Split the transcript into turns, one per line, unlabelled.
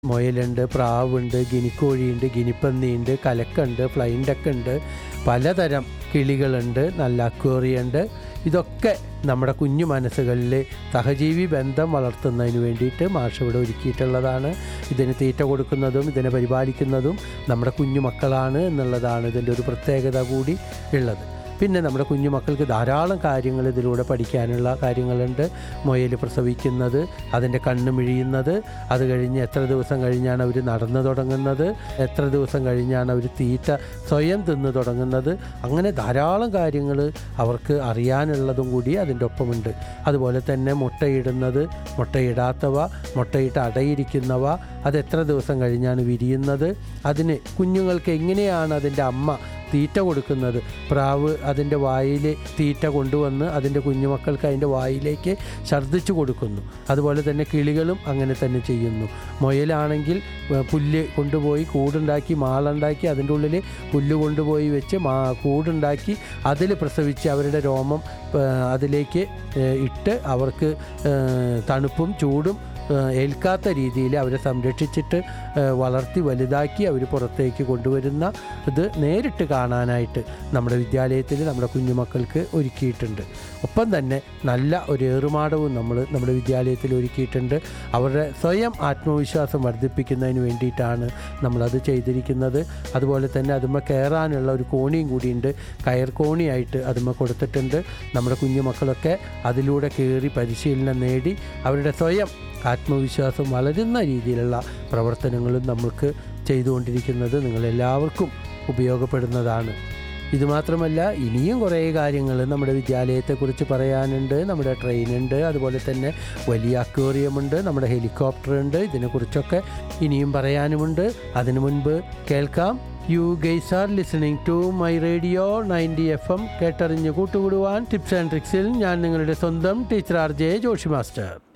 മുയലുണ്ട് പ്രാവുണ്ട് ഗിനിക്കോഴിയുണ്ട് ഗിനിപ്പന്നിയുണ്ട് കലക്കുണ്ട് flying duck ഉണ്ട് പലതരം കിളികളുണ്ട് നല്ല അക്വേറിയുണ്ട് ഇതൊക്കെ നമ്മുടെ കുഞ്ഞു മനസ്സുകളിൽ സഹജീവി ബന്ധം വളർത്തുന്നതിന് വേണ്ടിയിട്ട് മാഷ് ഇവിടെ ഒരുക്കിയിട്ടുള്ളതാണ് ഇതിന് തീറ്റ കൊടുക്കുന്നതും ഇതിനെ പരിപാലിക്കുന്നതും നമ്മുടെ കുഞ്ഞു മക്കളാണ് എന്നുള്ളതാണ് ഇതിൻ്റെ ഒരു പ്രത്യേകത കൂടി ഉള്ളത് പിന്നെ നമ്മുടെ കുഞ്ഞു മക്കൾക്ക് ധാരാളം കാര്യങ്ങൾ ഇതിലൂടെ പഠിക്കാനുള്ള കാര്യങ്ങളുണ്ട് മുയൽ പ്രസവിക്കുന്നത് അതിൻ്റെ കണ്ണ് മിഴിയുന്നത് അത് കഴിഞ്ഞ് എത്ര ദിവസം കഴിഞ്ഞാണ് അവർ നടന്നു തുടങ്ങുന്നത് എത്ര ദിവസം കഴിഞ്ഞാണ് അവർ തീറ്റ സ്വയം തിന്ന് തുടങ്ങുന്നത് അങ്ങനെ ധാരാളം കാര്യങ്ങൾ അവർക്ക് അറിയാനുള്ളതും കൂടി അതിൻ്റെ ഒപ്പമുണ്ട് അതുപോലെ തന്നെ മുട്ടയിടുന്നത് മുട്ടയിടാത്തവ മുട്ടയിട്ട് അടയിരിക്കുന്നവ അത് എത്ര ദിവസം കഴിഞ്ഞാണ് വിരിയുന്നത് അതിന് കുഞ്ഞുങ്ങൾക്ക് എങ്ങനെയാണ് അതിൻ്റെ അമ്മ തീറ്റ കൊടുക്കുന്നത് പ്രാവ് അതിൻ്റെ വായിൽ തീറ്റ കൊണ്ടുവന്ന് അതിൻ്റെ കുഞ്ഞുമക്കൾക്ക് അതിൻ്റെ വായിലേക്ക് ഛർദ്ദിച്ചു കൊടുക്കുന്നു അതുപോലെ തന്നെ കിളികളും അങ്ങനെ തന്നെ ചെയ്യുന്നു മുയലാണെങ്കിൽ ഏഹ്, പുല്ല് കൊണ്ടുപോയി കൂടുണ്ടാക്കി മാളുണ്ടാക്കി അതിൻ്റെ ഉള്ളിൽ പുല്ല് കൊണ്ടുപോയി വെച്ച് മാ കൂടുണ്ടാക്കി അതിൽ പ്രസവിച്ച് അവരുടെ രോമം ഏഹ്, അതിലേക്ക് ഏഹ്, ഇട്ട് അവർക്ക് ഏഹ്, തണുപ്പും ചൂടും ഏഹ്, ഏൽക്കാത്ത രീതിയിൽ അവരെ സംരക്ഷിച്ചിട്ട് ഏഹ്, വളർത്തി വലുതാക്കി അവർ പുറത്തേക്ക് കൊണ്ടുവരുന്ന ഇത് നേരിട്ട് കാണാനായിട്ട് നമ്മുടെ വിദ്യാലയത്തിൽ നമ്മുടെ കുഞ്ഞുമക്കൾക്ക് ഒരുക്കിയിട്ടുണ്ട് ഒപ്പം തന്നെ നല്ല ഒരു ഏറുമാടവും നമ്മൾ നമ്മുടെ വിദ്യാലയത്തിൽ ഒരുക്കിയിട്ടുണ്ട് അവരുടെ സ്വയം ആത്മവിശ്വാസം വർദ്ധിപ്പിക്കുന്നതിന് വേണ്ടിയിട്ടാണ് നമ്മളത് ചെയ്തിരിക്കുന്നത് അതുപോലെ തന്നെ അതുമ്മ കയറാനുള്ള ഒരു കോണിയും കൂടിയുണ്ട് കയർ കോണിയായിട്ട് അതുമ്മ കൊടുത്തിട്ടുണ്ട് നമ്മുടെ കുഞ്ഞുമക്കളൊക്കെ അതിലൂടെ കയറി പരിശീലനം നേടി അവരുടെ സ്വയം ആത്മവിശ്വാസം വളരുന്ന രീതിയിലുള്ള പ്രവർത്തനങ്ങളും നമുക്ക് ചെയ്തുകൊണ്ടിരിക്കുന്നത് നിങ്ങളെല്ലാവർക്കും ഉപയോഗപ്പെടുന്നതാണ് ഇതുമാത്രമല്ല ഇനിയും കുറേ കാര്യങ്ങൾ നമ്മുടെ വിദ്യാലയത്തെക്കുറിച്ച് പറയാനുണ്ട് നമ്മുടെ ട്രെയിനുണ്ട് അതുപോലെ തന്നെ വലിയ അക്വേറിയമുണ്ട് നമ്മുടെ ഹെലികോപ്റ്റർ ഉണ്ട് ഇതിനെക്കുറിച്ചൊക്കെ ഇനിയും പറയാനുമുണ്ട് അതിനു മുൻപ് കേൾക്കാം you guys are listening to my radio ninety F M കേട്ടറിഞ്ഞ് കൂട്ടുകൂടുവാൻ ടിപ്സ് ആൻഡ് ട്രിക്സിൽ ഞാൻ നിങ്ങളുടെ സ്വന്തം teacher R J Joshi master